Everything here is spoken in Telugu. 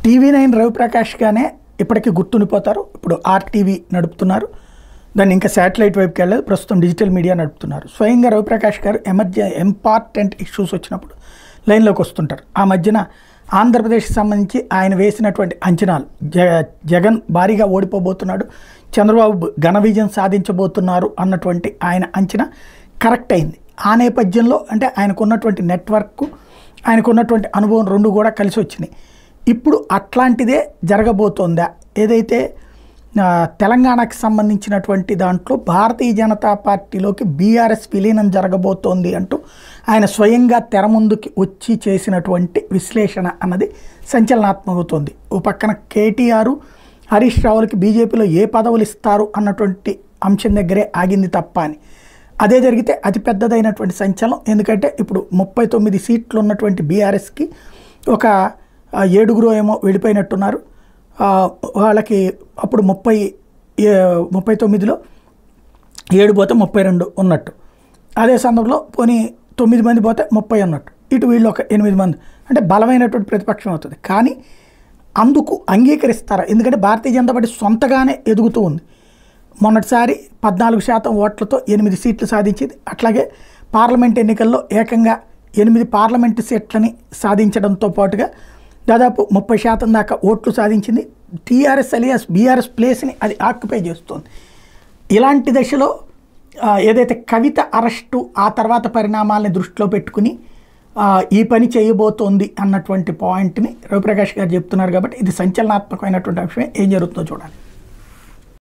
టీవీ నైన్ రవిప్రకాష్గానే ఇప్పటికీ గుర్తుండిపోతారు ఇప్పుడు ఆర్టీవీ నడుపుతున్నారు దాన్ని ఇంకా శాటిలైట్ వైపుకి వెళ్ళలేదు ప్రస్తుతం డిజిటల్ మీడియా నడుపుతున్నారు స్వయంగా రవిప్రకాష్ గారు ఎమర్జె ఇంపార్టెంట్ ఇష్యూస్ వచ్చినప్పుడు లైన్లోకి వస్తుంటారు ఆ మధ్యన ఆంధ్రప్రదేశ్కి సంబంధించి ఆయన వేసినటువంటి అంచనాలు జ జగన్ భారీగా ఓడిపోబోతున్నాడు చంద్రబాబు ఘన విజయం సాధించబోతున్నారు అన్నటువంటి ఆయన అంచనా కరెక్ట్ అయింది ఆ నేపథ్యంలో అంటే ఆయనకున్నటువంటి నెట్వర్క్ ఆయనకున్నటువంటి అనుభవం రెండు కూడా కలిసి వచ్చినాయి ఇప్పుడు అట్లాంటిదే జరగబోతోందా ఏదైతే ఆ, తెలంగాణకి సంబంధించినటువంటి దాంట్లో భారతీయ జనతా పార్టీలోకి బీఆర్ఎస్ విలీనం జరగబోతోంది అంటూ ఆయన స్వయంగా తెర ముందుకి వచ్చి చేసినటువంటి విశ్లేషణ అన్నది సంచలనాత్మకవుతోంది ఓ పక్కన కేటీఆర్ హరీష్ రావులకి బీజేపీలో ఏ పదవులు ఇస్తారు అన్నటువంటి అంశం దగ్గరే ఆగింది తప్ప అని అదే జరిగితే అతి పెద్దదైనటువంటి సంచలనం ఎందుకంటే ఇప్పుడు ముప్పై తొమ్మిది సీట్లు ఉన్నటువంటి బీఆర్ఎస్కి ఒక ఆ, ఏడుగురు ఏమో వెళ్ళిపోయినట్టున్నారు ఆ, వాళ్ళకి అప్పుడు ముప్పై ఏ- ముప్పై తొమ్మిదిలో ఏడు పోతే ముప్పై రెండు ఉన్నట్టు అదే సందర్భంలో పోనీ తొమ్మిది మంది పోతే ముప్పై ఉన్నట్టు ఇటు వీళ్ళు ఒక ఎనిమిది మంది అంటే బలమైనటువంటి ప్రతిపక్షం అవుతుంది కానీ అందుకు అంగీకరిస్తారా ఎందుకంటే భారతీయ జనతా పార్టీ సొంతగానే ఎదుగుతూ ఉంది మొన్నటిసారి పద్నాలుగు శాతం ఓట్లతో ఎనిమిది సీట్లు సాధించింది అట్లాగే పార్లమెంట్ ఎన్నికల్లో ఏకంగా ఎనిమిది పార్లమెంటు సీట్లని సాధించడంతో పాటుగా దాదాపు ముప్పై శాతం దాకా ఓట్లు సాధించింది టీఆర్ఎస్ అలియాస్ బీఆర్ఎస్ ప్లేస్ని అది ఆక్యుపై చేస్తుంది ఇలాంటి దశలో ఆ, ఏదైతే కవిత అరెస్టు ఆ తర్వాత పరిణామాలని దృష్టిలో పెట్టుకుని ఆ, ఈ పని చేయబోతోంది అన్నటువంటి పాయింట్ని రవిప్రకాష్ గారు చెప్తున్నారు కాబట్టి ఇది సంచలనాత్మకమైనటువంటి అంశమే ఏం జరుగుతుందో చూడాలి